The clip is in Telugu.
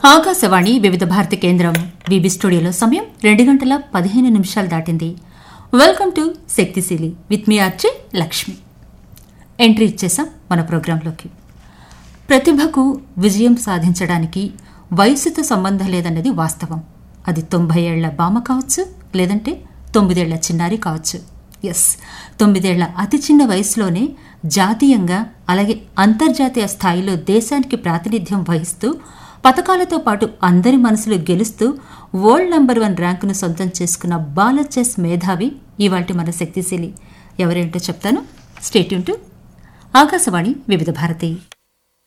ఆకాశవాణి వివిధ భారతి కేంద్రం బీబీ స్టూడియోలో సమయం రెండు గంటల పదిహేను నిమిషాలు దాటింది welcome to Shaktisheeli with me RJ Lakshmi entry ఇచ్చేసాం మన ప్రోగ్రాంలోకి ప్రతిభకు విజయం సాధించడానికి వయసుతో సంబంధం లేదన్నది వాస్తవం అది తొంభై ఏళ్ల బామ కావచ్చు లేదంటే తొమ్మిదేళ్ల చిన్నారి కావచ్చు ఎస్ తొమ్మిదేళ్ల అతి చిన్న వయసులోనే జాతీయంగా అలాగే అంతర్జాతీయ స్థాయిలో దేశానికి ప్రాతినిధ్యం వహిస్తూ పథకాలతో పాటు అందరి మనసులు గెలుస్తూ వరల్డ్ నంబర్ వన్ ర్యాంకును సొంతం చేసుకున్న బాల చెస్ మేధావి ఇవాటి మన శక్తిశీలి ఎవరేంటో చెప్తాను స్టేట్యూన్ టు ఆకాశవాణి వివిధ భారతి